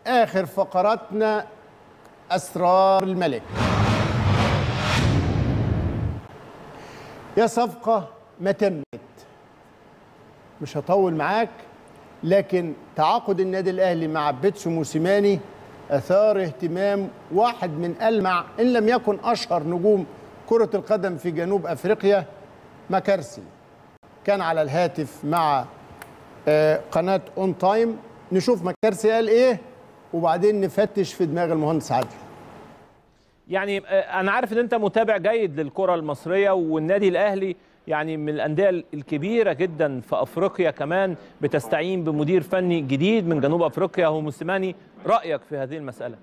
آخر فقراتنا أسرار الملك يا صفقة ما تمت مش هطول معاك لكن تعاقد النادي الأهلي مع بيتسو موسيماني أثار اهتمام واحد من ألمع إن لم يكن أشهر نجوم كرة القدم في جنوب أفريقيا مكارسي كان على الهاتف مع آه، قناة اون تايم نشوف مكارسي قال ايه وبعدين نفتش في دماغ المهندس عادل يعني آه، انا عارف ان انت متابع جيد للكره المصريه والنادي الاهلي يعني من الانديه الكبيره جدا في افريقيا كمان بتستعين بمدير فني جديد من جنوب افريقيا هو موسيماني رايك في هذه المساله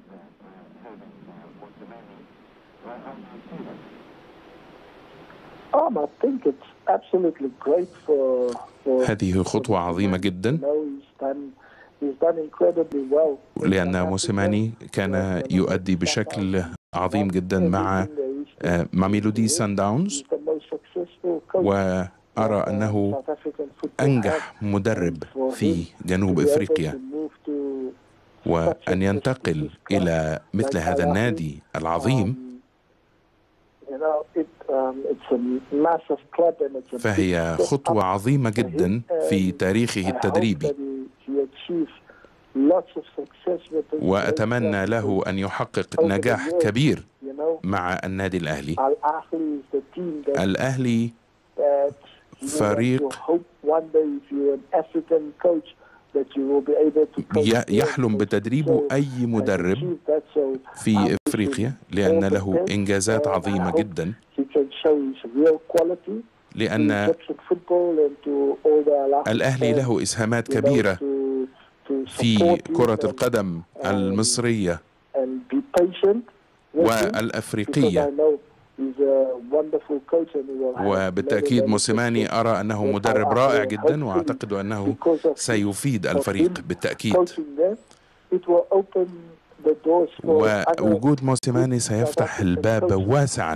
Um, I think it's absolutely great for, for هذه خطوة عظيمة جدا you know, he's done he's done incredibly well. لأن موسيماني كان يؤدي بشكل عظيم جدا مع آه، ماميلودي سان داونز He's the most successful coach وأرى أنه South African football أنجح had. مدرب For في him جنوب to be able أفريقيا to move to وأن ينتقل إلى مثل هذا النادي العظيم you know, it, um, it's a massive club and it's a big فهي step خطوة up عظيمة for جدا him. في And تاريخه I hope التدريبي that he, he achieves lots of success with this وأتمنى great له club. أن يحقق نجاح كبير You know, مع النادي الأهلي Al Ahly is the team that, الأهلي that you know, فريق you hope one day if you're an African coach that you will be able to coach ي- here. يحلم بتدريبه So, أي and مدرب achieve that. So في I wish افريقيا him لان all the له best. انجازات And I عظيمه hope جدا he can show his real quality to لان Egyptian football and to all the Al Ahly الاهلي fans, له اسهامات you know, كبيره to, to في support him كره and- القدم المصريه and be patient with him because I والافريقيه know he's a wonderful coach and he will have وبالتاكيد many, many موسيماني success. ارى انه مدرب رائع جدا واعتقد انه Because of سيفيد of الفريق him بالتاكيد coaching them, it will open the doors for other ووجود موسيماني سيفتح الباب واسعا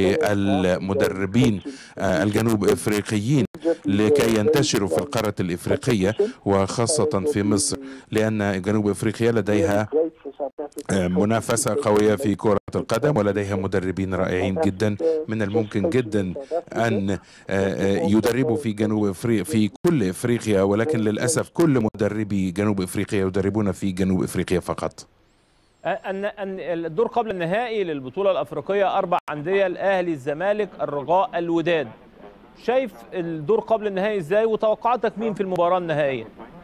للمدربين آه، الجنوب افريقيين لكي ينتشروا في القاره الافريقيه وخاصه في مصر لان جنوب افريقيا لديها آه، منافسة قوية في كرة القدم ولديها مدربين رائعين جدا من الممكن جدا أن آه، آه، يدربوا في جنوب أفريقيا في كل أفريقيا ولكن للأسف كل مدربي جنوب أفريقيا يدربون في جنوب أفريقيا فقط أن أن الدور قبل النهائي للبطولة الأفريقية أربع أندية الأهلي الزمالك الرجاء الوداد شايف الدور قبل النهائي إزاي وتوقعاتك مين في المباراة النهائية؟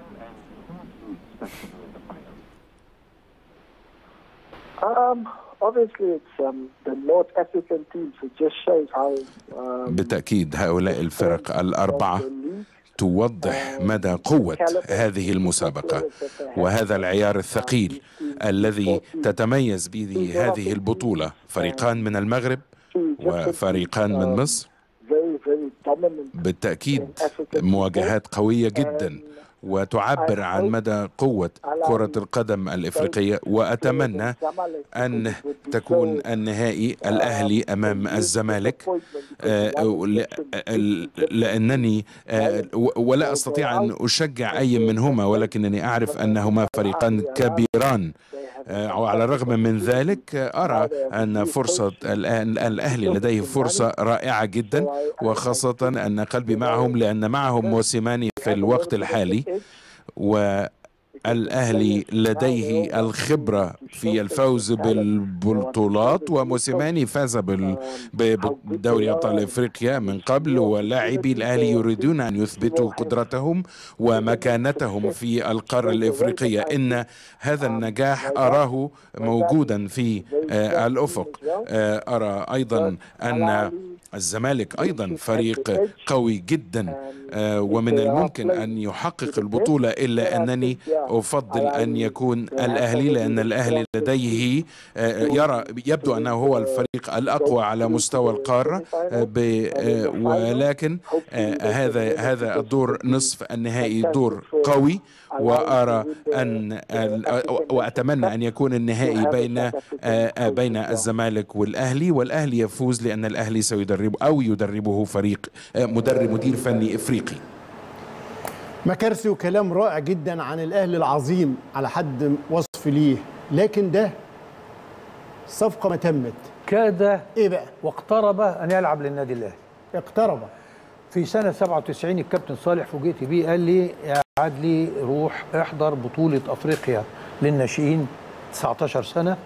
Um, obviously, it's um, the North African teams. It just shows how um, بالتأكيد هؤلاء الفرق الأربعة the league توضح مدى قوة هذه المسابقة وهذا العيار الثقيل الذي تتميز به هذه البطولة فريقان من المغرب وفريقان من مصر very, very dominant. بالتأكيد مواجهات قوية جدا وتعبر عن مدى قوة كرة القدم الإفريقية وأتمنى أن تكون النهائي الأهلي أمام الزمالك آه، ل- ال- لأنني آه، و- ولا أستطيع أن أشجع أي منهما ولكنني أعرف أنهما فريقان كبيران آه، وعلى الرغم من ذلك آه، أرى أن فرصة الآن الأهلي لديه فرصة رائعة جدا وخاصة أن قلبي معهم لأن معهم موسيماني في الوقت الحالي والأهلي لديه الخبرة في الفوز بالبطولات وموسيماني فاز بال- ب- بدوري أبطال إفريقيا من قبل ولاعبي الأهلي يريدون أن يثبتوا قدرتهم ومكانتهم في القارة الإفريقية إن هذا النجاح أراه موجودا في آه، الأفق آه، أرى أيضا أن الزمالك أيضا فريق قوي جدا آه، ومن الممكن أن يحقق البطولة إلا أنني أفضل أن يكون الأهلي لأن الأهلي لديه آه، يرى يبدو أنه هو الفريق الأقوى على مستوى القارة آه، ب- آه، ولكن آه، هذا هذا الدور نصف النهائي دور قوي وأرى أن وأتمنى أن يكون النهائي بين آه، آه، بين الزمالك والأهلي والأهلي يفوز لأن الأهلي سيدرب أو يدربه فريق آه، مدرب مدير فني إفريقي مكارسي وكلام رائع جدا عن الاهلي العظيم على حد وصف وصف ليه لكن ده الصفقه ما تمت كاد ايه بقى واقترب ان يلعب للنادي الاهلي اقترب في سنه 97 الكابتن صالح فوجئت بيه قال لي يا عدلي روح احضر بطوله افريقيا للناشئين 19 سنه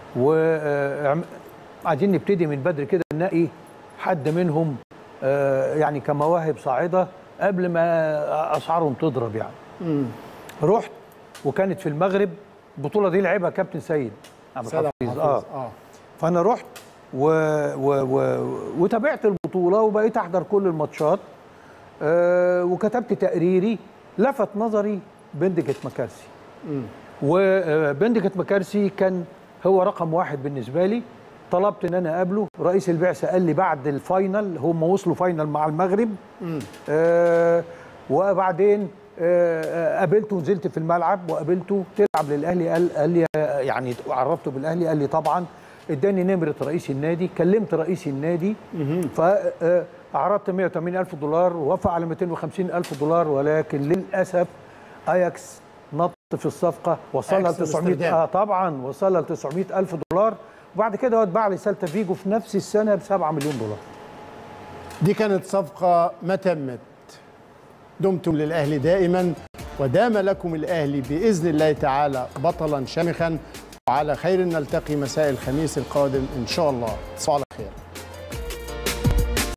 وعايزين نبتدي من بدري كده نلاقي حد منهم آه، يعني كمواهب صاعده قبل ما اسعارهم تضرب يعني رحت وكانت في المغرب البطوله دي لعبها كابتن سيد عبد سيد عبد الحفيظ الحفيظ. اه اه فانا رحت و... و... و... وتابعت البطوله وبقيت احضر كل الماتشات أه وكتبت تقريري لفت نظري بندكت مكارسي وبندكت مكارسي كان هو رقم واحد بالنسبه لي طلبت ان انا اقابله رئيس البعثه قال لي بعد الفاينل هم وصلوا فاينل مع المغرب آه وبعدين آه قابلته ونزلت في الملعب وقابلته تلعب للاهلي قال قال لي يعني عرفته بالاهلي قال لي طبعا اداني نمره رئيس النادي كلمت رئيس النادي فعرضت 180 الف دولار ووافق على 250 الف دولار ولكن للاسف اياكس نط في الصفقه وصلها ل أياكس 900 أمستردام. اه طبعا وصلها ل 900 الف دولار وبعد كده هو اتباع لسالتا فيجو في نفس السنه ب 7 مليون دولار دي كانت صفقة ما تمت دمتم للأهلي دائما ودام لكم الأهلي بإذن الله تعالى بطلا شامخا وعلى خير نلتقي مساء الخميس القادم إن شاء الله تصبحوا على خير